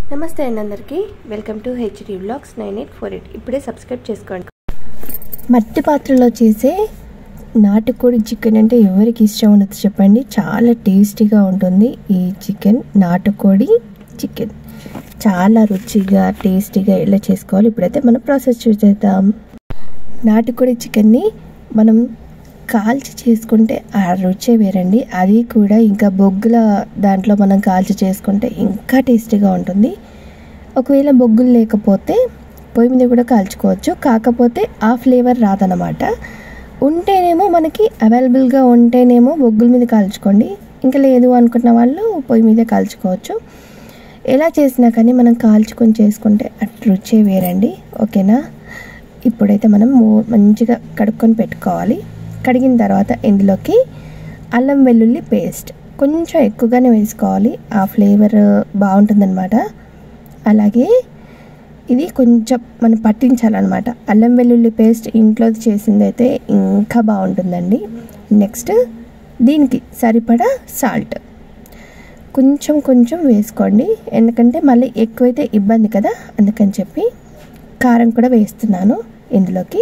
నమస్తే అండి అందరికీ welcome to HD vlogs nine eight four eight ఇప్పుడే సబ్స్క్రైబ్ చేసుకోండి మట్టి పాత్రలో చేసే నాటుకోడి చికెన్ అంటే ఎవరికి ఇష్టం ఉండదు చెప్పండి చాలా టేస్టీగా ఉంటుంది ఈ చికెన్ నాటుకోడి చికెన్ చాలా రుచిగా టేస్టీగా ఎలా చేసుకోవాలి ఇప్పుడైతే మనం ప్రాసెస్ చూసేద్దాం నాటుకోడి చికెన్ని మనం కాల్చి చేసుకుంటే ఆ రుచే వేరండి అది కూడా ఇంకా బొగ్గుల దాంట్లో మనం కాల్చి చేసుకుంటే ఇంకా టేస్టీగా ఉంటుంది ఒకవేళ బొగ్గులు లేకపోతే పొయ్యి మీద కూడా కాల్చుకోవచ్చు కాకపోతే ఆ ఫ్లేవర్ రాదనమాట ఉంటేనేమో మనకి అవైలబుల్గా ఉంటేనేమో బొగ్గుల మీద కాల్చుకోండి ఇంకా లేదు అనుకున్న వాళ్ళు పొయ్యి మీద కాల్చుకోవచ్చు ఎలా చేసినా కానీ మనం కాల్చుకొని చేసుకుంటే అటు రుచే వేరండి ఓకేనా ఇప్పుడైతే మనం మూ- మంచిగా కడుక్కొని పెట్టుకోవాలి కడిగిన తర్వాత ఇందులోకి అల్లం వెల్లుల్లి పేస్ట్ కొంచెం ఎక్కువగానే వేసుకోవాలి ఆ ఫ్లేవర్ బాగుంటుందన్నమాట అలాగే ఇది కొంచెం మనం పట్టించాలన్నమాట అల్లం వెల్లుల్లి పేస్ట్ ఇంట్లో చేసింది అయితే ఇంకా బాగుంటుందండి నెక్స్ట్ దీనికి సరిపడా సాల్ట్ కొంచెం కొంచెం వేసుకోండి ఎందుకంటే మళ్ళీ ఎక్కువైతే ఇబ్బంది కదా అందుకని చెప్పి కారం కూడా వేస్తున్నాను ఇందులోకి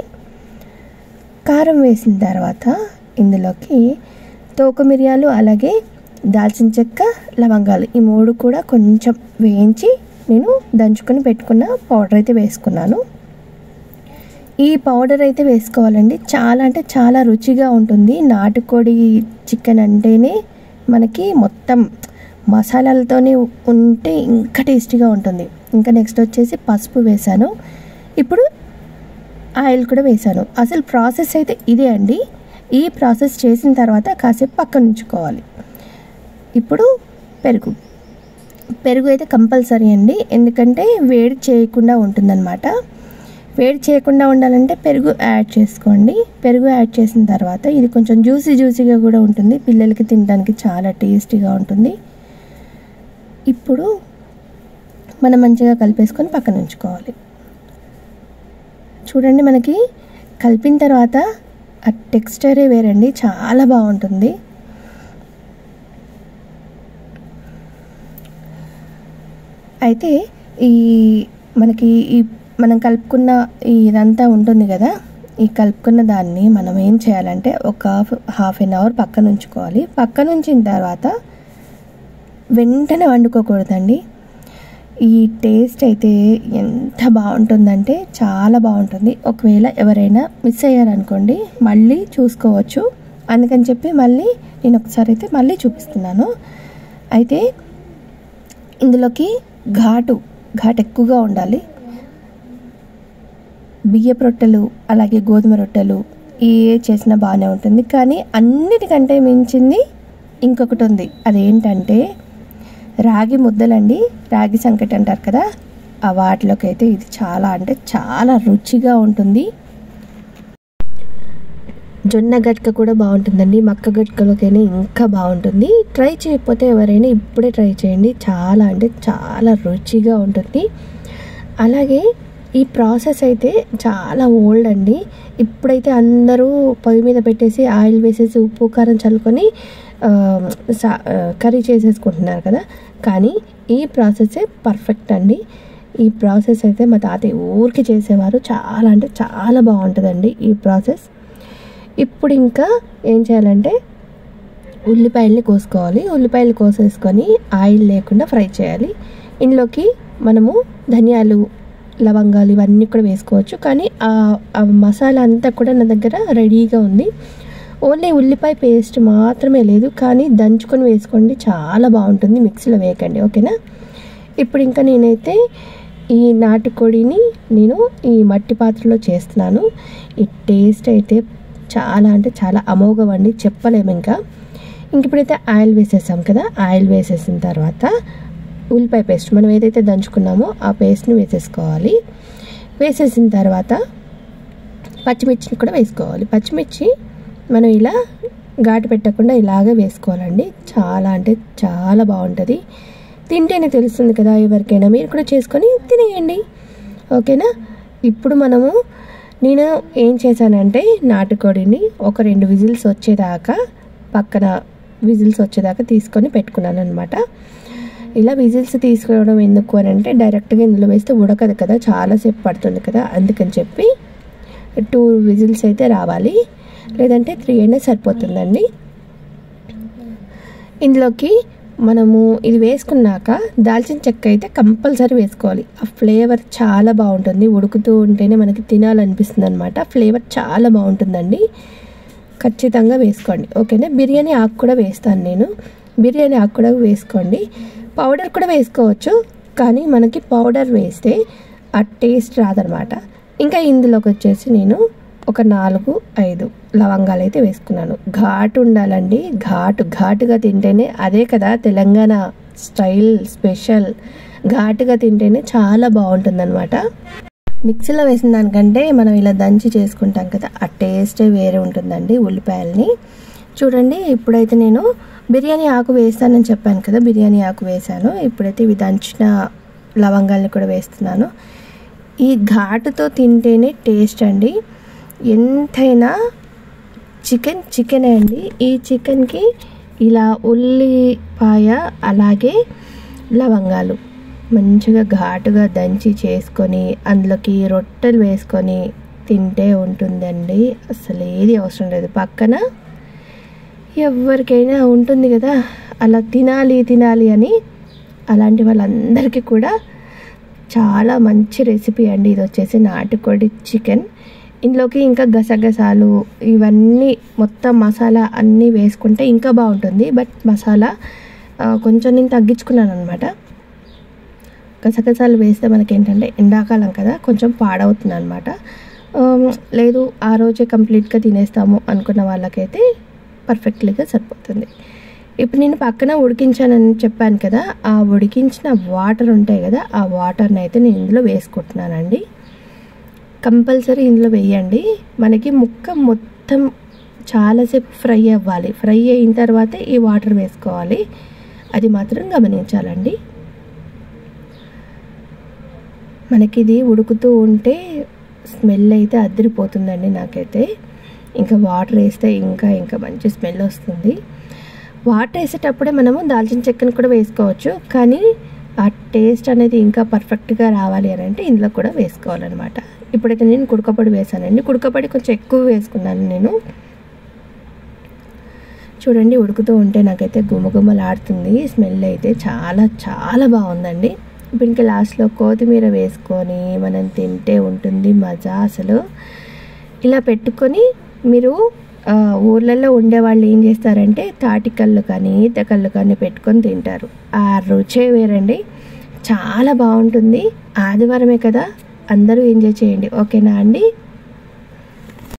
కారం వేసిన తర్వాత ఇందులోకి తోక మిరియాలు అలాగే దాల్చిన చెక్క లవంగాలు ఈ మూడు కూడా కొంచెం వేయించి నేను దంచుకొని పెట్టుకున్న పౌడర్ అయితే వేసుకున్నాను ఈ పౌడర్ అయితే వేసుకోవాలండి చాలా అంటే చాలా రుచిగా ఉంటుంది నాటుకోడి చికెన్ అంటేనే మనకి మొత్తం మసాలాలతోనే ఉంటే ఇంకా టేస్టీగా ఉంటుంది ఇంకా నెక్స్ట్ వచ్చేసి పసుపు వేసాను ఇప్పుడు ఆయిల్ కూడా వేసాను అసలు ప్రాసెస్ అయితే ఇదే అండి ఈ ప్రాసెస్ చేసిన తర్వాత కాసేపు పక్కన ఉంచుకోవాలి ఇప్పుడు పెరుగు పెరుగు అయితే కంపల్సరీ అండి ఎందుకంటే వేడి చేయకుండా ఉంటుందన్నమాట వేడి చేయకుండా ఉండాలంటే పెరుగు యాడ్ చేసుకోండి పెరుగు యాడ్ చేసిన తర్వాత ఇది కొంచెం జ్యూసీ జ్యూసీగా కూడా ఉంటుంది పిల్లలకి తినడానికి చాలా టేస్టీగా ఉంటుంది ఇప్పుడు మనం మంచిగా కలిపేసుకొని పక్కన ఉంచుకోవాలి చూడండి మనకి కలిపిన తర్వాత ఆ టెక్స్చరే వేరండి చాలా బాగుంటుంది అయితే ఈ మనకి ఈ మనం కలుపుకున్న ఈ ఇదంతా ఉంటుంది కదా ఈ కలుపుకున్న దాన్ని మనం ఏం చేయాలంటే ఒక హాఫ్ ఎన్ అవర్ పక్కన ఉంచుకోవాలి పక్కన ఉంచిన తర్వాత వెంటనే వండుకోకూడదండి ఈ టేస్ట్ అయితే ఎంత బాగుంటుందంటే చాలా బాగుంటుంది ఒకవేళ ఎవరైనా మిస్ అయ్యారనుకోండి మళ్ళీ చూసుకోవచ్చు అందుకని చెప్పి మళ్ళీ నేను ఒకసారి అయితే మళ్ళీ చూపిస్తున్నాను అయితే ఇందులోకి ఘాటు ఘాటు ఎక్కువగా ఉండాలి బియ్యపు రొట్టెలు అలాగే గోధుమ రొట్టెలు ఏ చేసినా బాగానే ఉంటుంది కానీ అన్నిటికంటే మించింది ఇంకొకటి ఉంది అదేంటంటే రాగి ముద్దలండి రాగి సంకటి అంటారు కదా ఆ వాటిలోకి అయితే ఇది చాలా అంటే చాలా రుచిగా ఉంటుంది జొన్న గట్క కూడా బాగుంటుందండి మక్క గట్కలోకైనా ఇంకా బాగుంటుంది ట్రై చేయకపోతే ఎవరైనా ఇప్పుడే ట్రై చేయండి చాలా అంటే చాలా రుచిగా ఉంటుంది అలాగే ఈ ప్రాసెస్ అయితే చాలా ఓల్డ్ అండి ఇప్పుడైతే అందరూ పొయ్యి మీద పెట్టేసి ఆయిల్ వేసేసి ఉప్పు కారం చల్లుకొని ఆ, సా- ఆ, కర్రీ చేసేసుకుంటున్నారు కదా కానీ ఈ ప్రాసెసే పర్ఫెక్ట్ అండి ఈ ప్రాసెస్ అయితే మా తాతయ్య ఊరికి చేసేవారు చాలా అంటే చాలా బాగుంటుందండి ఈ ప్రాసెస్ ఇప్పుడు ఇంకా ఏం చేయాలంటే ఉల్లిపాయల్ని కోసుకోవాలి ఉల్లిపాయలు కోసేసుకొని ఆయిల్ లేకుండా ఫ్రై చేయాలి ఇందులోకి మనము ధనియాలు లవంగాలు ఇవన్నీ కూడా వేసుకోవచ్చు కానీ ఆ ఆ మసాలా అంతా కూడా నా దగ్గర రెడీగా ఉంది ఓన్లీ ఉల్లిపాయ పేస్ట్ మాత్రమే లేదు కానీ దంచుకొని వేసుకోండి చాలా బాగుంటుంది మిక్సీలో వేయకండి ఓకేనా ఇప్పుడు ఇంకా నేనైతే ఈ నాటుకోడిని నేను ఈ మట్టి పాత్రలో చేస్తున్నాను ఈ టేస్ట్ అయితే చాలా అంటే చాలా అమోఘం అండి చెప్పలేము ఇంకా ఇంక ఇప్పుడైతే ఆయిల్ వేసేసాం కదా ఆయిల్ వేసేసిన తర్వాత ఉల్లిపాయ పేస్ట్ మనం ఏదైతే దంచుకున్నామో ఆ పేస్ట్ని వేసేసుకోవాలి వేసేసిన తర్వాత పచ్చిమిర్చిని కూడా వేసుకోవాలి పచ్చిమిర్చి మనం ఇలా ఘాటు పెట్టకుండా ఇలాగే వేసుకోవాలండి చాలా అంటే చాలా బాగుంటుంది తింటేనే తెలుస్తుంది కదా ఎవరికైనా మీరు కూడా చేసుకొని తినేయండి ఓకేనా ఇప్పుడు మనము నేను ఏం చేశానంటే నాటుకోడిని ఒక రెండు విజిల్స్ వచ్చేదాకా పక్కన విజిల్స్ వచ్చేదాకా తీసుకొని పెట్టుకున్నాను అనమాట ఇలా విజిల్స్ తీసుకోవడం ఎందుకు అని అంటే డైరెక్ట్గా ఇందులో వేస్తే ఉడకదు కదా చాలాసేపు పడుతుంది కదా అందుకని చెప్పి టూ విజిల్స్ అయితే రావాలి లేదంటే త్రీ అయినా సరిపోతుందండి ఇందులోకి మనము ఇది వేసుకున్నాక దాల్చిన చెక్క అయితే కంపల్సరీ వేసుకోవాలి ఆ ఫ్లేవర్ చాలా బాగుంటుంది ఉడుకుతూ ఉంటేనే మనకి తినాలనిపిస్తుంది అనమాట ఫ్లేవర్ చాలా బాగుంటుందండి ఖచ్చితంగా వేసుకోండి ఓకేనా బిర్యానీ ఆకు కూడా వేస్తాను నేను బిర్యానీ ఆకు కూడా వేసుకోండి పౌడర్ కూడా వేసుకోవచ్చు కానీ మనకి పౌడర్ వేస్తే ఆ టేస్ట్ రాదనమాట ఇంకా ఇందులోకి వచ్చేసి నేను ఒక నాలుగు ఐదు లవంగాలు అయితే వేసుకున్నాను ఘాటు ఉండాలండి ఘాటు ఘాటుగా తింటేనే అదే కదా తెలంగాణ స్టైల్ స్పెషల్ ఘాటుగా తింటేనే చాలా బాగుంటుందన్నమాట మిక్సీలో వేసిన దానికంటే మనం ఇలా దంచి చేసుకుంటాం కదా ఆ టేస్టే వేరే ఉంటుందండి ఉల్లిపాయలని చూడండి ఇప్పుడైతే నేను బిర్యానీ ఆకు వేస్తానని చెప్పాను కదా బిర్యానీ ఆకు వేసాను ఇప్పుడైతే ఇవి దంచిన లవంగాల్ని కూడా వేస్తున్నాను ఈ ఘాటుతో తింటేనే టేస్ట్ అండి ఎంతైనా చికెన్ చికెనే అండి ఈ చికెన్కి ఇలా ఉల్లిపాయ అలాగే లవంగాలు మంచిగా ఘాటుగా దంచి చేసుకొని అందులోకి రొట్టెలు వేసుకొని తింటే ఉంటుందండి అసలు ఏది అవసరం లేదు పక్కన ఎవరికైనా ఉంటుంది కదా అలా తినాలి తినాలి అని అలాంటి వాళ్ళందరికీ కూడా చాలా మంచి రెసిపీ అండి ఇది వచ్చేసి నాటుకోడి చికెన్ ఇందులోకి ఇంకా గసగసాలు ఇవన్నీ మొత్తం మసాలా అన్నీ వేసుకుంటే ఇంకా బాగుంటుంది బట్ మసాలా ఆ, కొంచెం నేను తగ్గించుకున్నాను అనమాట గసగసాలు వేస్తే మనకి ఏంటంటే ఎండాకాలం కదా కొంచెం పాడవుతుంది అనమాట లేదు ఆ రోజే కంప్లీట్గా తినేస్తాము అనుకున్న వాళ్ళకైతే పర్ఫెక్ట్లీగా సరిపోతుంది ఇప్పుడు నేను పక్కన ఉడికించానని చెప్పాను కదా ఆ ఉడికించిన వాటర్ ఉంటాయి కదా ఆ వాటర్ని అయితే నేను ఇందులో వేసుకుంటున్నానండి కంపల్సరీ ఇందులో వేయండి మనకి ముక్క మొత్తం చాలాసేపు ఫ్రై అవ్వాలి ఫ్రై అయిన తర్వాతే ఈ వాటర్ వేసుకోవాలి అది మాత్రం గమనించాలండి మనకి ఇది ఉడుకుతూ ఉంటే స్మెల్ అయితే అదిరిపోతుందండి నాకైతే ఇంకా వాటర్ వేస్తే ఇంకా ఇంకా మంచి స్మెల్ వస్తుంది వాటర్ వేసేటప్పుడే మనము దాల్చిన చెక్కను కూడా వేసుకోవచ్చు కానీ ఆ టేస్ట్ అనేది ఇంకా పర్ఫెక్ట్గా రావాలి అని అంటే ఇందులో కూడా వేసుకోవాలన్నమాట ఇప్పుడైతే నేను కుడకపొడి వేసానండి కుడకపొడి కొంచెం ఎక్కువ వేసుకున్నాను నేను చూడండి ఉడుకుతూ ఉంటే నాకైతే గుమగుమలాడుతుంది స్మెల్ అయితే చాలా చాలా బాగుందండి ఇప్పుడు ఇంకా లాస్ట్లో కొత్తిమీర వేసుకొని మనం తింటే ఉంటుంది మజా అసలు ఇలా పెట్టుకొని మీరు ఆ, ఊర్లలో ఉండేవాళ్ళు ఏం చేస్తారంటే తాటికల్లు కానీ ఈతకల్లు కానీ పెట్టుకొని తింటారు ఆ రుచే వేరండి చాలా బాగుంటుంది ఆదివారమే కదా అందరూ ఎంజాయ్ చేయండి ఓకేనా అండి